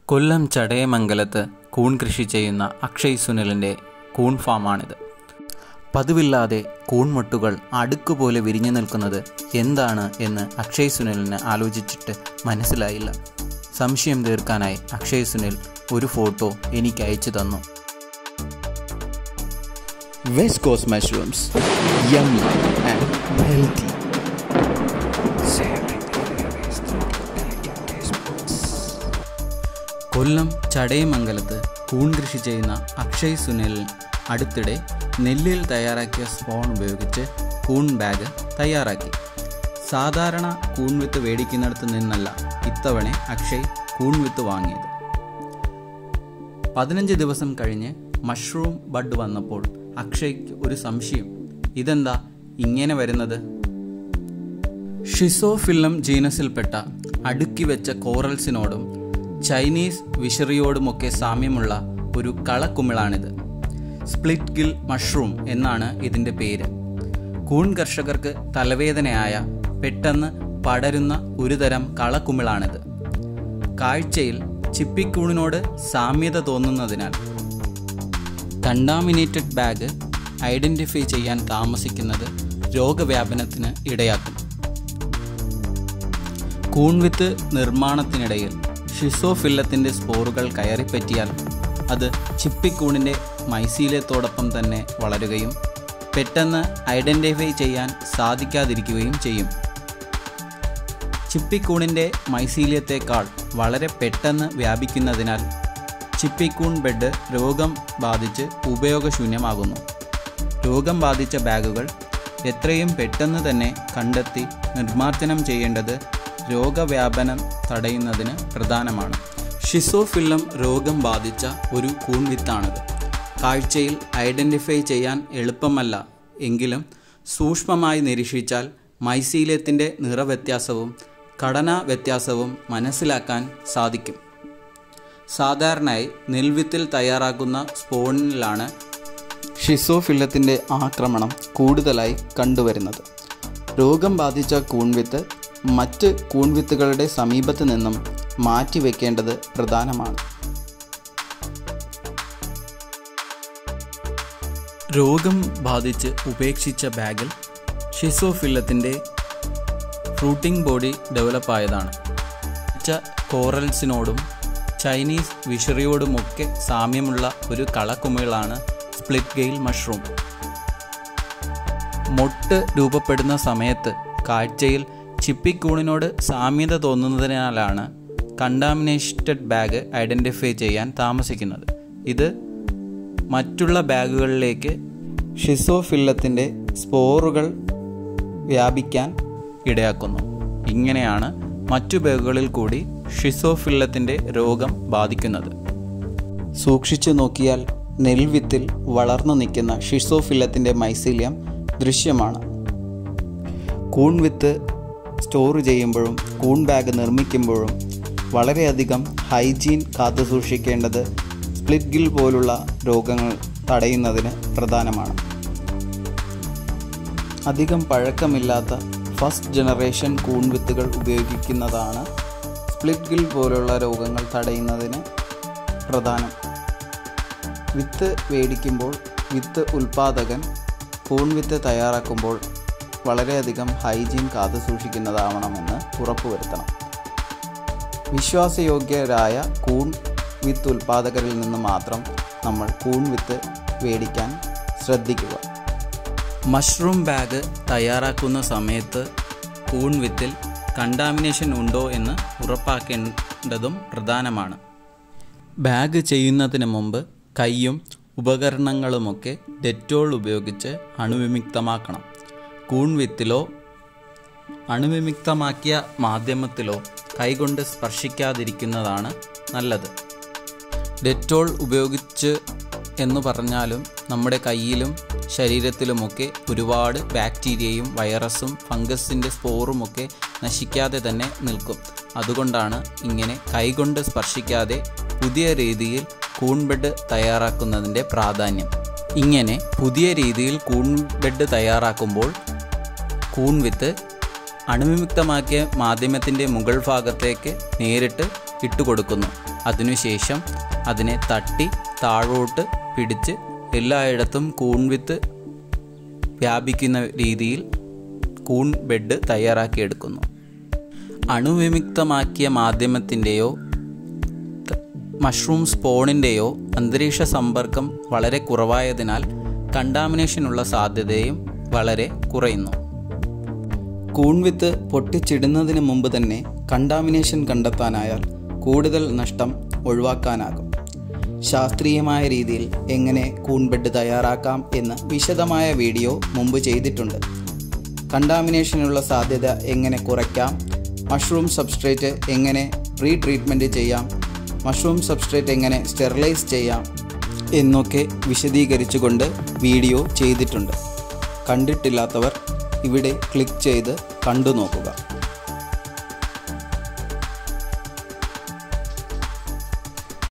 കൊല്ലം ചടയമംഗലത്ത് കൂൺ കൃഷി ചെയ്യുന്ന അക്ഷയ് സുനിലിൻ്റെ കൂൺ ഫാമാണിത് പതിവില്ലാതെ കൂൺമുട്ടുകൾ അടുക്കുപോലെ വിരിഞ്ഞു നിൽക്കുന്നത് എന്താണ് എന്ന് അക്ഷയ് സുനിലിന് ആലോചിച്ചിട്ട് മനസ്സിലായില്ല സംശയം തീർക്കാനായി അക്ഷയ് സുനിൽ ഒരു ഫോട്ടോ എനിക്ക് അയച്ചു തന്നു West Coast mushrooms, yummy and healthy. കൊല്ലം ചടയമംഗലത്ത് കൂൺ കൃഷി ചെയ്യുന്ന അക്ഷയ് സുനിൽ അടുത്തിടെ നെല്ലിൽ തയ്യാറാക്കിയ സ്പോൺ ഉപയോഗിച്ച് കൂൺ ബാഗ് തയ്യാറാക്കി സാധാരണ കൂൺ വിത്ത് മേടിക്കുന്നിടത്ത് നിന്നല്ല ഇത്തവണ അക്ഷയ് കൂൺ വിത്ത് വാങ്ങിയത് പതിനഞ്ച് ദിവസം കഴിഞ്ഞ് മഷ്റൂം ബഡ് വന്നപ്പോൾ അക്ഷയ്ക്ക് ഒരു സംശയം ഇതെന്താ ഇങ്ങനെ വരുന്നത് ഷിസോഫില്ലം ജീനസിൽപ്പെട്ട അടുക്കി വെച്ച കോറൽസിനോടും ചൈനീസ് വിഷറിയോടുമൊക്കെ സാമ്യമുള്ള ഒരു കളക്കുമിളാണിത് സ്പ്ലിറ്റ് ഗിൽ മഷ്റൂം എന്നാണ് ഇതിൻ്റെ പേര് കൂൺ കർഷകർക്ക് തലവേദനയായ പെട്ടെന്ന് പടരുന്ന ഒരുതരം കളക്കുമിളാണിത് കാഴ്ചയിൽ ചിപ്പിക്കൂണിനോട് സാമ്യത തോന്നുന്നതിനാൽ കണ്ടാമിനേറ്റഡ് ബാഗ് ഐഡൻറ്റിഫൈ ചെയ്യാൻ താമസിക്കുന്നത് രോഗവ്യാപനത്തിന് ഇടയാക്കും കൂൺവിത്ത് നിർമ്മാണത്തിനിടയിൽ ഷിസോഫില്ലത്തിൻ്റെ സ്പോറുകൾ കയറിപ്പറ്റിയാൽ അത് ചിപ്പിക്കൂണിൻ്റെ മൈസീലത്തോടൊപ്പം തന്നെ വളരുകയും പെട്ടെന്ന് ഐഡൻറ്റിഫൈ ചെയ്യാൻ സാധിക്കാതിരിക്കുകയും ചെയ്യും ചിപ്പിക്കൂണിൻ്റെ മൈസീലിയത്തേക്കാൾ വളരെ പെട്ടെന്ന് വ്യാപിക്കുന്നതിനാൽ ചിപ്പിക്കൂൺ ബെഡ് രോഗം ബാധിച്ച് ഉപയോഗശൂന്യമാകുന്നു രോഗം ബാധിച്ച ബാഗുകൾ എത്രയും പെട്ടെന്ന് തന്നെ കണ്ടെത്തി നിർമ്മാർജ്ജനം ചെയ്യേണ്ടത് രോഗവ്യാപനം തടയുന്നതിന് പ്രധാനമാണ് ഷിസോഫില്ലം രോഗം ബാധിച്ച ഒരു കൂൺവിത്താണിത് കാഴ്ചയിൽ ഐഡൻറ്റിഫൈ ചെയ്യാൻ എളുപ്പമല്ല എങ്കിലും സൂക്ഷ്മമായി നിരീക്ഷിച്ചാൽ മൈസീല്യത്തിൻ്റെ നിറവ്യത്യാസവും ഘടനാ വ്യത്യാസവും മനസ്സിലാക്കാൻ സാധിക്കും സാധാരണയായി നെൽവിത്തിൽ തയ്യാറാക്കുന്ന സ്പോണിലാണ് ഷിസോഫില്ലത്തിൻ്റെ ആക്രമണം കൂടുതലായി കണ്ടുവരുന്നത് രോഗം ബാധിച്ച കൂൺവിത്ത് മറ്റ് കൂൺവിത്തുകളുടെ സമീപത്ത് നിന്നും മാറ്റിവെക്കേണ്ടത് പ്രധാനമാണ് രോഗം ബാധിച്ച് ഉപേക്ഷിച്ച ബാഗിൽ ഷിസോഫില്ലത്തിൻ്റെ ഫ്രൂട്ടിംഗ് ബോഡി ഡെവലപ്പായതാണ് പച്ച കോറൽസിനോടും ചൈനീസ് വിഷറിയോടുമൊക്കെ സാമ്യമുള്ള ഒരു കളക്കുമിളാണ് സ്പ്ലിറ്റ് ഗെയിൽ മഷ്റൂം മൊട്ട് രൂപപ്പെടുന്ന സമയത്ത് കാഴ്ചയിൽ ചിപ്പിക്കൂണിനോട് സാമ്യത തോന്നുന്നതിനാലാണ് കണ്ടാമിനേറ്റഡ് ബാഗ് ഐഡൻറ്റിഫൈ ചെയ്യാൻ താമസിക്കുന്നത് ഇത് മറ്റുള്ള ബാഗുകളിലേക്ക് ഷിസോഫില്ലത്തിൻ്റെ സ്പോറുകൾ വ്യാപിക്കാൻ ഇടയാക്കുന്നു ഇങ്ങനെയാണ് മറ്റു ബാഗുകളിൽ കൂടി ഷിസോഫില്ലത്തിൻ്റെ രോഗം ബാധിക്കുന്നത് സൂക്ഷിച്ചു നോക്കിയാൽ നെൽവിത്തിൽ വളർന്നു നിൽക്കുന്ന ഷിസോഫില്ലത്തിൻ്റെ മൈസീല്യം ദൃശ്യമാണ് കൂൺവിത്ത് സ്റ്റോർ ചെയ്യുമ്പോഴും കൂൺ ബാഗ് നിർമ്മിക്കുമ്പോഴും വളരെയധികം ഹൈജീൻ കാത്തു സൂക്ഷിക്കേണ്ടത് സ്പ്ലിറ്റ് ഗിൽ പോലുള്ള രോഗങ്ങൾ തടയുന്നതിന് പ്രധാനമാണ് അധികം പഴക്കമില്ലാത്ത ഫസ്റ്റ് ജനറേഷൻ കൂൺവിത്തുകൾ ഉപയോഗിക്കുന്നതാണ് സ്പ്ലിറ്റ് ഗിൽ പോലുള്ള രോഗങ്ങൾ തടയുന്നതിന് പ്രധാനം വിത്ത് മേടിക്കുമ്പോൾ വിത്ത് ഉൽപാദകൻ കൂൺവിത്ത് തയ്യാറാക്കുമ്പോൾ വളരെയധികം ഹൈജീൻ കാത്തു സൂക്ഷിക്കുന്നതാവണമെന്ന് ഉറപ്പുവരുത്തണം വിശ്വാസയോഗ്യരായ കൂൺ വിത്ത് ഉൽപാദകരിൽ നിന്ന് മാത്രം നമ്മൾ കൂൺ വിത്ത് മേടിക്കാൻ ശ്രദ്ധിക്കുക മഷ്റൂം ബാഗ് തയ്യാറാക്കുന്ന സമയത്ത് കൂൺ വിത്തിൽ കണ്ടാമിനേഷൻ ഉണ്ടോ എന്ന് ഉറപ്പാക്കേണ്ടതും പ്രധാനമാണ് ബാഗ് ചെയ്യുന്നതിന് മുമ്പ് കൈയും ഉപകരണങ്ങളുമൊക്കെ ഡെറ്റോൾ ഉപയോഗിച്ച് അണുവിമുക്തമാക്കണം കൂൺ വിത്തിലോ അണുവിമുക്തമാക്കിയ മാധ്യമത്തിലോ കൈകൊണ്ട് സ്പർശിക്കാതിരിക്കുന്നതാണ് നല്ലത് ഡെറ്റോൾ ഉപയോഗിച്ച് എന്ന് പറഞ്ഞാലും നമ്മുടെ കയ്യിലും ശരീരത്തിലുമൊക്കെ ഒരുപാട് ബാക്ടീരിയയും വൈറസും ഫംഗസിൻ്റെ സ്പോറുമൊക്കെ നശിക്കാതെ തന്നെ നിൽക്കും അതുകൊണ്ടാണ് ഇങ്ങനെ കൈകൊണ്ട് സ്പർശിക്കാതെ പുതിയ രീതിയിൽ കൂൺ ബെഡ് തയ്യാറാക്കുന്നതിൻ്റെ പ്രാധാന്യം ഇങ്ങനെ പുതിയ രീതിയിൽ കൂൺ ബെഡ് തയ്യാറാക്കുമ്പോൾ കൂൺ വിത്ത് അണുവിമുക്തമാക്കിയ മാധ്യമത്തിൻ്റെ മുകൾ ഭാഗത്തേക്ക് നേരിട്ട് ഇട്ടുകൊടുക്കുന്നു അതിനുശേഷം അതിനെ തട്ടി താഴോട്ട് പിടിച്ച് എല്ലായിടത്തും കൂൺ വിത്ത് വ്യാപിക്കുന്ന രീതിയിൽ കൂൺ ബെഡ് തയ്യാറാക്കിയെടുക്കുന്നു അണുവിമുക്തമാക്കിയ മാധ്യമത്തിൻ്റെയോ മഷ്റൂം സ്പോണിൻ്റെയോ അന്തരീക്ഷ സമ്പർക്കം വളരെ കുറവായതിനാൽ കണ്ടാമിനേഷനുള്ള സാധ്യതയും വളരെ കുറയുന്നു കൂൺവിത്ത് പൊട്ടിച്ചിടുന്നതിന് മുമ്പ് തന്നെ കണ്ടാമിനേഷൻ കണ്ടെത്താനായാൽ കൂടുതൽ നഷ്ടം ഒഴിവാക്കാനാകും ശാസ്ത്രീയമായ രീതിയിൽ എങ്ങനെ കൂൺബെഡ് തയ്യാറാക്കാം എന്ന് വിശദമായ വീഡിയോ മുമ്പ് ചെയ്തിട്ടുണ്ട് കണ്ടാമിനേഷനുള്ള സാധ്യത എങ്ങനെ കുറയ്ക്കാം മഷ്റൂം സബ്സ്ട്രേറ്റ് എങ്ങനെ പ്രീ ട്രീറ്റ്മെൻറ്റ് ചെയ്യാം മഷ്റൂം സബ്സ്ട്രേറ്റ് എങ്ങനെ സ്റ്റെറിലൈസ് ചെയ്യാം എന്നൊക്കെ വിശദീകരിച്ചുകൊണ്ട് വീഡിയോ ചെയ്തിട്ടുണ്ട് കണ്ടിട്ടില്ലാത്തവർ ഇവിടെ ക്ലിക്ക് ചെയ്ത് കണ്ടു നോക്കുക